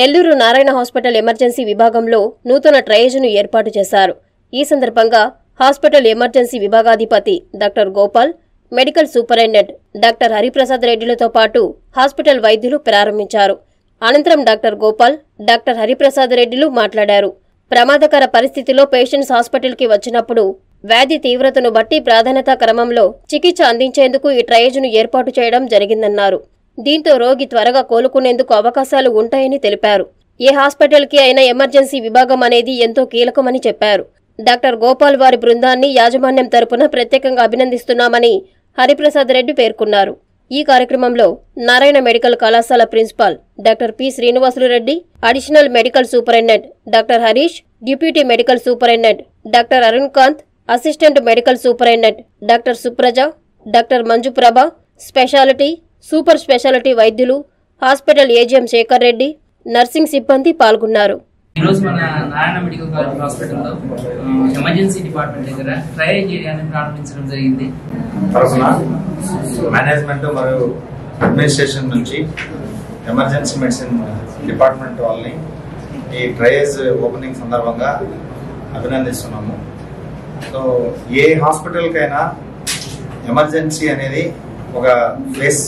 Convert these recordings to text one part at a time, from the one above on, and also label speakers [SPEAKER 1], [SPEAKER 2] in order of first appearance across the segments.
[SPEAKER 1] Nellore Narayana hospital emergency విభాగంలో నూతన ట్రయేజ్ను ఏర్పాటు చేశారు ఈ సందర్భంగా హాస్పిటల్ ఎమర్జెన్సీ విభాగాధిపతి doctor Gopal medical superintendent doctor Hariprasad రెడ్డిలతో పాటు హాస్పిటల్ వైద్యులు ప్రారంభించారు అనంతరం డాక్టర్ గోపాల్ డాక్టర్ హరిప్రసాద్ రెడ్డిలు మాట్లాడారు ప్రమాదకర పరిస్థితిలో పేషెంట్స్ హాస్పిటల్కి వచ్చినప్పుడు వ్యాధి తీవ్రతను బట్టి ప్రాధాన్యతా క్రమంలో చికిత్స అందించేందుకు ఈ ట్రయేజ్ను ఏర్పాటు చేయడం జరిగిందన్నారు దీంతో రోగి త్వరగా కోలుకునేందుకు అవకాశాలు ఉంటాయని తెలిపారు ఏ హాస్పిటల్కి అయినా ఎమర్జెన్సీ విభాగం అనేది ఎంతో కీలకమని చెప్పారు డాక్టర్ గోపాల్ వారి బృందాన్ని యాజమాన్యం తరపున ప్రత్యేకంగా అభినందిస్తున్నామని హరిప్రసాద్ రెడ్డి పేర్కొన్నారు ఈ కార్యక్రమంలో నారాయణ మెడికల్ కళాశాల principal doctor P Srinivasulu Reddy additional medical superintendent doctor Harish deputy medical superintendent doctor Arun Kanth assistant medical superintendent doctor Supraja doctor Manjuprabha speciality super speciality వైద్యులు hospital AGM Shekar Reddy nursing సిబ్బంది పాల్గొన్నారు
[SPEAKER 2] ఈరోజు మన నారాయణ మెడికల్ కాలేజ్ హాస్పిటల్లో ఆ, ఎమర్జెన్సీ డిపార్ట్మెంట్ దగ్గర ట్రయల్ ఏరియాని ప్రారంభించడం జరిగింది
[SPEAKER 3] తరఫున మేనేజ్మెంట్ మరియు అడ్మినిస్ట్రేషన్ నుంచి ఎమర్జెన్సీ మెడిసిన్ డిపార్ట్మెంట్ వాళ్ళని ఈ ట్రయల్స్ ఓపెనింగ్ సందర్భంగా అభినందిస్తున్నాము సో ఏ హాస్పిటల్కైనా ఎమర్జెన్సీ అనేది ఒక ఫేస్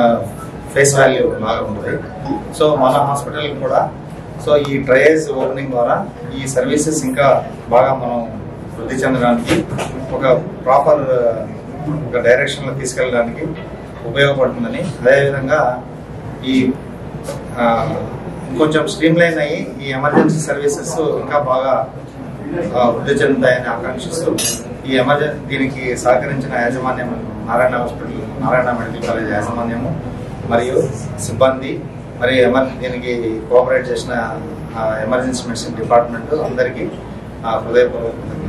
[SPEAKER 3] ఫేస్ వాల్యూ లాగా ఉంటుంది సో మన హాస్పిటల్ కూడా సో ఈ ట్రయల్స్ ఓపెనింగ్ ద్వారా ఈ సర్వీసెస్ ఇంకా బాగా మనం వృద్ధి చెందడానికి ఒక ప్రాపర్ ఒక డైరెక్షన్లో తీసుకెళ్ళడానికి ఉపయోగపడుతుందని అదేవిధంగా ఈ ఆ, ఇంకొంచెం స్ట్రీమ్ లైన్ అయ్యి ఈ ఎమర్జెన్సీ సర్వీసెస్ ఇంకా బాగా ఆ, వృద్ధి చెందుతాయని ఆకాంక్షిస్తూ ఈ ఎమర్జెన్సీ దీనికి సహకరించిన యాజమాన్యం Narayana hospital Narayana medical college యాజమాన్యము మరియు సిబ్బంది మరియు ఎమర్ దీనికి కోఆపరేట్ చేసిన ఆ, ఎమర్జెన్సీ మెడిసిన్ డిపార్ట్మెంట్ అందరికీ ఆ, హృదయపూర్వక కృతజ్ఞతలు.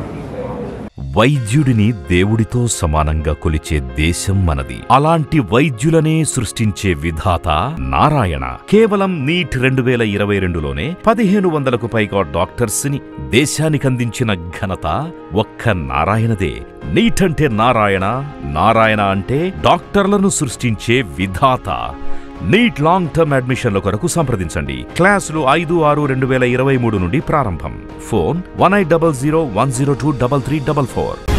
[SPEAKER 4] వైద్యుడిని దేవుడితో సమానంగా కొలిచే దేశం మనది అలాంటి వైద్యులనే సృష్టించే విధాత నారాయణ కేవలం నీట్ రెండు వేల ఇరవై రెండులోనే పదిహేను వందలకు పైగా డాక్టర్స్ ని దేశానికందించిన ఘనత ఒక్క నారాయణదే నీట్ అంటే నారాయణ నారాయణ అంటే డాక్టర్లను సృష్టించే విధాత నీట్ లాంగ్ టర్మ్ అడ్మిషన్ల కొరకు సంప్రదించండి క్లాసులు ఐదు ఆరు రెండు వేల ఇరవై మూడు నుండి ప్రారంభం phone one eight double zero one zero two double three double four